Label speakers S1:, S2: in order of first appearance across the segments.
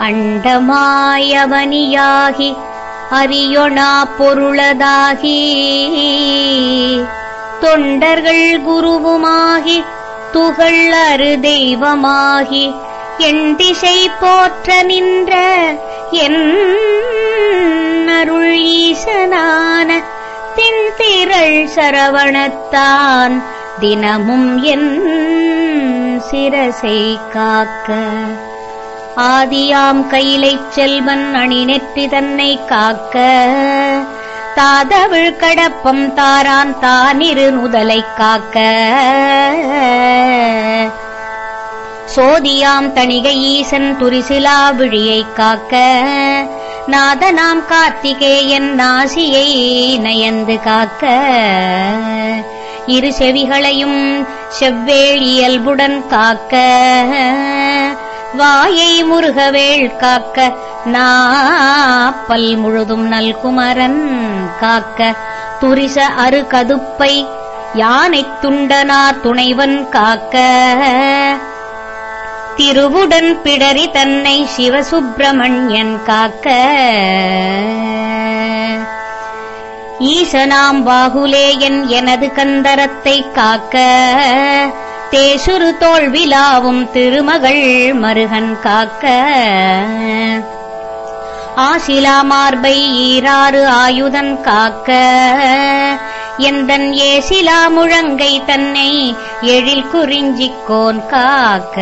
S1: அண்டமாயவனியாகி அறியொணா பொருளதாகி தொண்டர்கள் குருவுமாகி துகள் அரு தெய்வமாகி என் திசை போற்ற நின்ற என் அருள் ஈசனான திண்திரள் சரவணத்தான் தினமும் என் சிரசை காக்க ஆதியாம் கையிலைச் செல்வன் அணிநெற்றி தன்னை காக்க தாதவிழ் கடப்பம் தாரான் தானிரு நுதலைக் காக்க சோதியாம் தணிகை ஈசன் துரிசிலா விழியைக் காக்க நாதனாம் கார்த்திகேயன் நாசியை நயந்து காக்க இரு செவிகளையும் செவ்வேள் இயல்புடன் காக்க வாயை முருகவேள் காக்க நாப்பல் முழுதும் நல்குமரன் காக்க துரிச அரு கதுப்பை யானைத் துண்டனார் துணைவன் காக்க திருவுடன் பிடரி தன்னை சிவசுப்பிரமணியன் காக்க ஈசனாம் பாகுலேயன் எனது கந்தரத்தை காக்க தேசுரு தோல்விலாவும் திருமகள் மருகன் காக்க ஆசிலா மார்பை ஈராறு ஆயுதன் காக்க எந்தன் ஏசிலா முழங்கை தன்னை எழில் குறிஞ்சிக்கோன் காக்க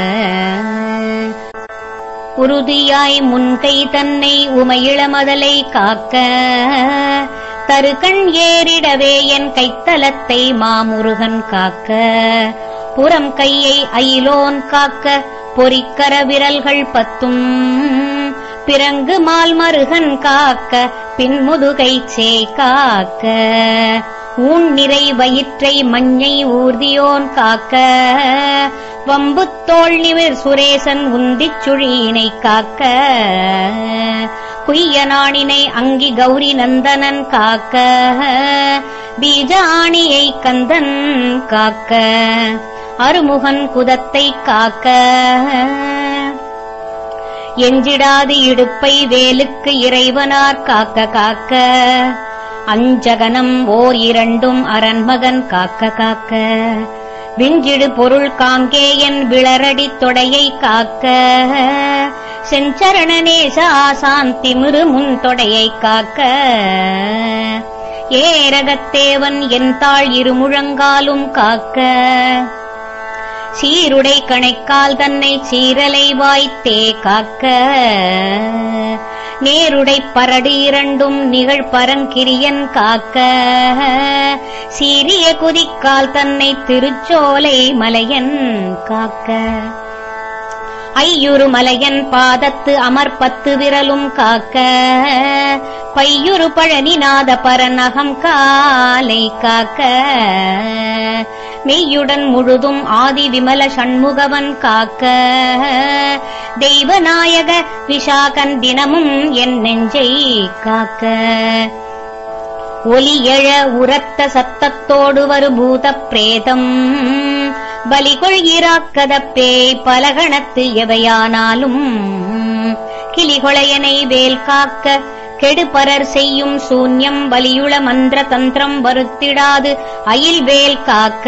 S1: உறுதியாய் முன்கை தன்னை உமையிளமதலை காக்க தருகண் ஏறிடவே என் கைத்தலத்தை மாமுருகன் காக்க புறம் கையை அயிலோன் காக்க பொறிக்கர விரல்கள் பத்தும் பிறங்கு மால் மருகன் காக்க பின்முதுகை சே காக்க ஊன் நிறை வயிற்றை மஞ்சை ஊர்தியோன் காக்க வம்புத் தோள் நிமிர் சுரேசன் உந்திச் சுழியினை காக்க குய்யனாணினை அங்கி கௌரி நந்தனன் காக்க பீஜ ஆணியை கந்தன் காக்க அருமுகன் குதத்தை காக்க எஞ்சிடாது இடுப்பை வேலுக்கு இறைவனார் காக்க காக்க அஞ்சகனம் ஓர் இரண்டும் அரண்மகன் காக்க காக்க விஞ்சிடு பொருள் காங்கேயன் விளரடி தொடையை காக்க செஞ்சரணநேச ஆசான் திமிரு முன் தொடையை காக்க ஏரகத்தேவன் என் தாழ் இருமுழங்காலும் காக்க சீருடை கணைக்கால் தன்னை சீரலை வாய்த்தே காக்க நேருடை பரடு இரண்டும் நிகழ் பரங்கிரியன் காக்க சீரிய குதிக்கால் தன்னை திருச்சோலை மலையன் காக்க ஐயுறு மலையன் பாதத்து அமர்பத்து விரலும் காக்க பையுறு பழனிநாத பரநகம் காலை காக்க மெய்யுடன் முழுதும் ஆதி விமல சண்முகவன் காக்க தெய்வநாயக விஷாகன் தினமும் என் நெஞ்சை காக்க ஒலி எழ உரத்த சத்தத்தோடு வரு பூத பிரேதம் பலிகொள்கிறாக்கத பேய் பலகணத்து எவையானாலும் கிளிகொளையனை வேல் காக்க கெடுபரர் செய்யும் சூன்யம் வலியுள மந்திர தந்திரம் வருத்திடாது அயில் வேல் காக்க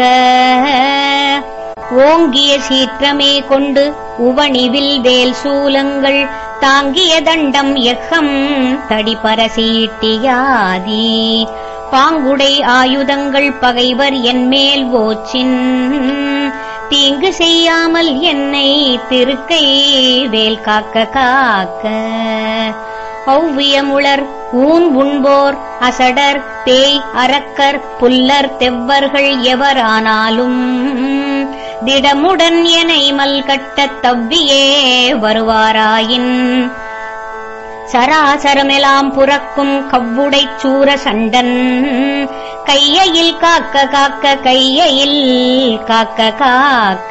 S1: ஓங்கிய சீற்றமே கொண்டு உவணிவில் வேல் சூலங்கள் தாங்கிய தண்டம் எக்கம் தடிபர சீட்டியாதி பாங்குடை ஆயுதங்கள் பகைவர் என்மேல் ஓச்சின் தீங்கு செய்யாமல் என்னை திருக்கை வேல் காக்க காக்க ஔவியமுளர் ஊன் உண்போர் அசடர் பேய் அரக்கர் புல்லர் தெவ்வர்கள் எவரானாலும் திடமுடன் எனை மல்கட்டத் தவ்வியே வருவாராயின் சராசரமெலாம் புறக்கும் கவ்வுடைச் சூர சண்டன் கையையில் காக்க காக்க கையையில் காக்க காக்க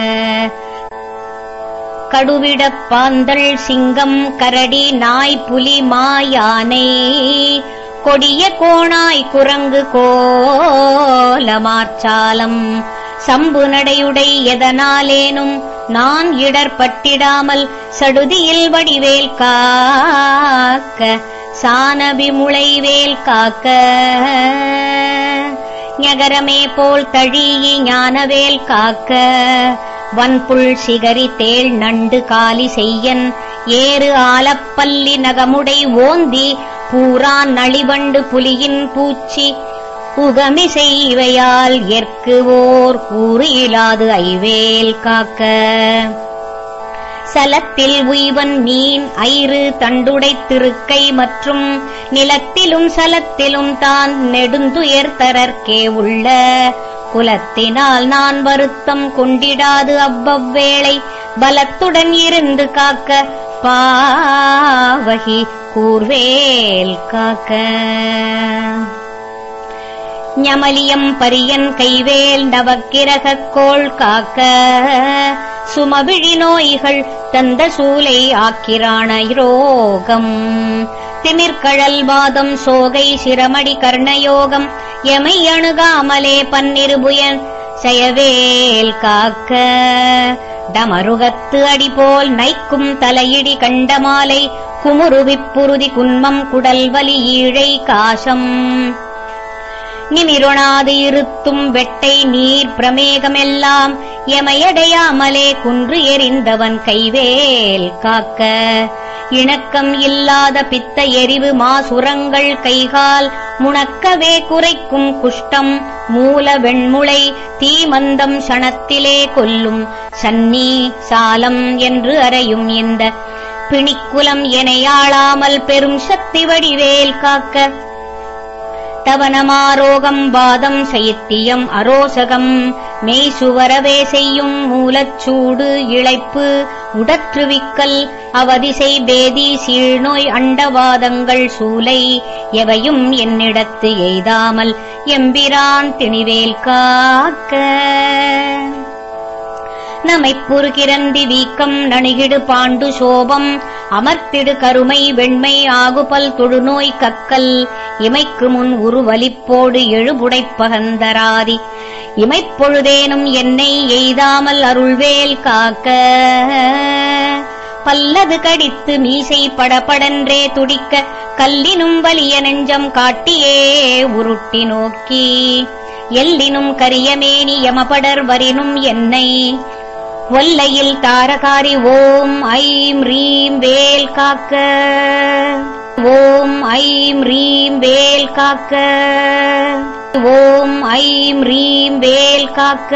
S1: கடுவிடப் பாந்தள் சிங்கம் கரடி நாய் புலி மாயானை கொடிய கோணாய் குரங்கு கோலமார்ச்சாலம் சம்பு நடையுடை எதனாலேனும் நான் இடர்பட்டிடாமல் சடுதியில் வடிவேல் காக்க சானபி முளைவேல் காக்க ஞகரமே போல் தழியி ஞானவேல் காக்க வன்புள் சிகரி தேள் நண்டு காலி செய்யன் ஏறு ஆலப்பல்லி நகமுடை ஓந்தி பூரான் நளிவண்டு புலியின் பூச்சி உகமிசை இவையால் எற்குவோர் கூறு இலாது ஐவேல் காக்க சலத்தில் உய்வன் மீன் ஐறு தண்டுடை திருக்கை மற்றும் நிலத்திலும் சலத்திலும் தான் நெடுந்துயர் தரற்கே உள்ள குலத்தினால் நான் வருத்தம் கொண்டிடாது அவ்வவ்வேளை பலத்துடன் இருந்து காக்க பாவகி கூர்வேல் காக்க ஞமலியம் பரியன் கைவேல் நவக்கிரகக் கோள் காக்க சுமவிழி நோய்கள் தந்த சூலை ஆக்கிரான ரோகம் திமிர்கழல் வாதம் சோகை சிரமடி கர்ணயோகம் எமை அணுகாமலே பன்னிருபுயன் செயவேல் காக்க டமருகத்து அடிபோல் நைக்கும் தலையிடி கண்டமாலை குமுருவிப்புருதி குன்மம் குடல்வலி ஈழை காசம் நிமிருணாது இருத்தும் வெட்டை நீர் பிரமேகமெல்லாம் எமையடையாமலே குன்று எறிந்தவன் கைவேல் காக்க இணக்கம் இல்லாத பித்த எரிவு மாசுரங்கள் கைகால் முணக்கவே குறைக்கும் குஷ்டம் மூல வெண்முளை தீமந்தம் சணத்திலே கொல்லும் சன்னி சாலம் என்று அறையும் இந்த பிணிக்குலம் எனையாளாமல் பெரும் சக்தி வடிவேல் காக்க தவனமாரோகம் வாதம் சைத்தியம் அரோசகம் மெய்சுவரவே செய்யும் மூலச்சூடு இழைப்பு உடற்றுவிக்கல் அவதிசை பேதி சீழ்நோய் அண்டவாதங்கள் சூலை எவையும் என்னிடத்து எய்தாமல் எம்பிரான் திணிவேல் காக்க நமைப்புறுகிறந்தி வீக்கம் நணிகிடு பாண்டு சோபம் அமர்த்திடு கருமை வெண்மை ஆகுபல் தொழுநோய் கக்கல் இமைக்கு முன் உருவலிப்போடு எழுபுடைப்பகந்தராதி இமைப்பொழுதேனும் என்னை எய்தாமல் அருள்வேல் காக்க பல்லது கடித்து மீசை படபடன்றே துடிக்க கல்லினும் வலிய நெஞ்சம் காட்டியே உருட்டி நோக்கி எல்லினும் கரியமேனி யமபடர் வரினும் என்னை ஒல்லையில் தாரகாரி ஓம் ஐம் ரீம் வேல் காக்க ஓம் ஐம் ரீம் வேல் காக்க ஓம் ஐம் ரீம் வேல் காக்க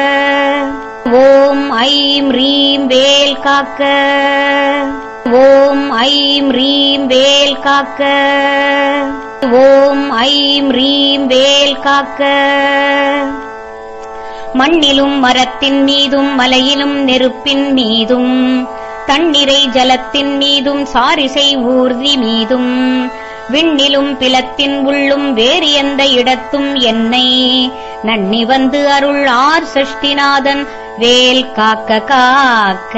S1: ஓம் ஐம் ரீம் வேல் காக்க ஓம் ஐம் ரீம் வேல் காக்க ஓம் ஐம் ரீம் வேல் காக்க மண்ணிலும் மரத்தின் மீதும் மலையிலும் நெருப்பின் மீதும் தண்ணீரை ஜலத்தின் மீதும் சாரிசை ஊர்தி மீதும் விண்ணிலும் பிலத்தின் உள்ளும் வேறு எந்த இடத்தும் என்னை நன்னி வந்து அருள் ஆர் சஷ்டிநாதன் வேல் காக்க காக்க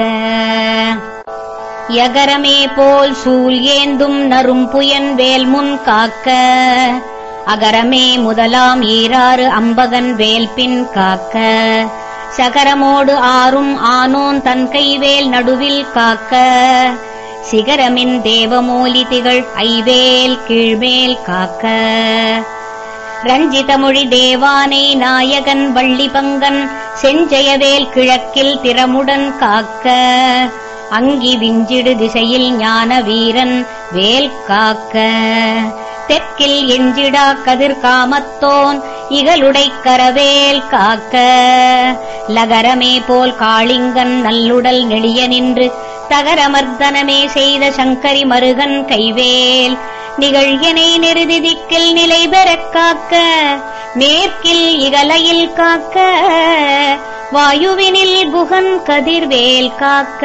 S1: யகரமே போல் சூல் ஏந்தும் நரும்புயன் வேல் முன் காக்க அகரமே முதலாம் ஈராறு அம்பகன் வேல் பின் காக்க சகரமோடு ஆறும் ஆனோன் தன் கைவேல் நடுவில் காக்க சிகரமின் தேவமூலி திகழ் ஐவேல் கீழ்மேல் காக்க ரஞ்சிதமொழி தேவானை நாயகன் வள்ளி பங்கன் செஞ்சயவேல் கிழக்கில் திறமுடன் காக்க அங்கி விஞ்சிடு திசையில் ஞான வீரன் வேல் காக்க தெற்கில் எஞ்சிடா கதிர் காமத்தோன் இகலுடை கரவேல் காக்க லகரமே போல் காளிங்கன் நல்லுடல் நெளிய நின்று தகரமர்தனமே செய்த சங்கரி மருகன் கைவேல் நிகழ்யனை நெருதி திக்கில் நிலை பெறக் காக்க மேற்கில் இகலையில் காக்க வாயுவினில் குகன் கதிர்வேல் காக்க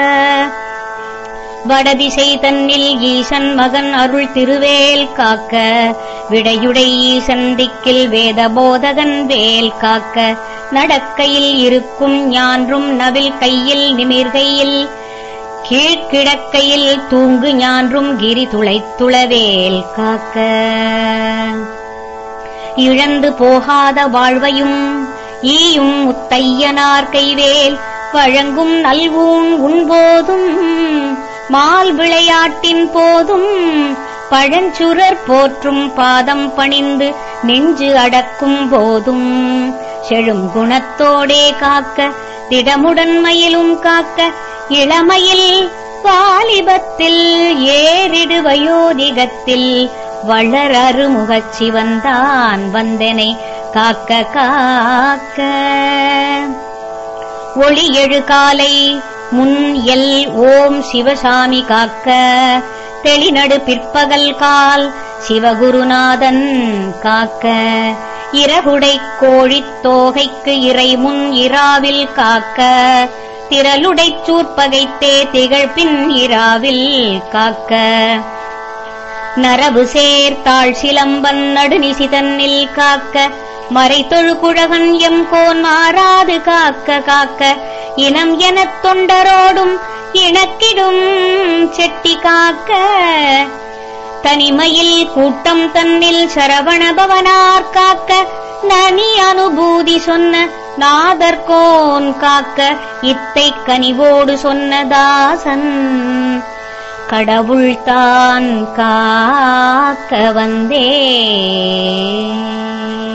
S1: வடதிசை தன்னில் ஈசன் மகன் அருள் திருவேல் காக்க விடையுடை ஈசன் திக்கில் வேத போதகன் வேல் காக்க நடக்கையில் இருக்கும் ஞான்றும் நவில் கையில் நிமிர்கையில் கீழ்கிடக்கையில் தூங்கு ஞான்றும் கிரி துளைத்துளவேல் காக்க இழந்து போகாத வாழ்வையும் ஈயும் முத்தையனார் கைவேல் வழங்கும் நல்வூன் உண்போதும் மால் விளையாட்டின் போதும் பழஞ்சுரர் போற்றும் பாதம் பணிந்து நெஞ்சு அடக்கும் போதும் செழும் குணத்தோடே காக்க திடமுடன் மயிலும் காக்க இளமையில் வாலிபத்தில் ஏறிடு வயோதிகத்தில் வளர் அருமுகச் சிவந்தான் வந்தனை காக்க காக்க ஒளி எழு காலை முன் எல் ஓம் சிவசாமி காக்க தெளிநடு பிற்பகல் கால் சிவகுருநாதன் காக்க இரகுடை கோழித் தோகைக்கு இறை முன் இராவில் காக்க திரளுடைச் சூர்ப்பகைத்தே திகழ்பின் இராவில் காக்க நரபு சேர்த்தாள் சிலம்பன் நடுநிசி தன்னில் காக்க மறைத்தொழு குழகன் எம் கோன் மாறாது காக்க காக்க இனம் எனத் தொண்டரோடும் இணக்கிடும் செட்டி காக்க தனிமையில் கூட்டம் தன்னில் சரவண பவனார் காக்க நனி அனுபூதி சொன்ன நாதர்கோன் காக்க இத்தை கனிவோடு சொன்ன தாசன் கடவுள்தான் காக்க வந்தே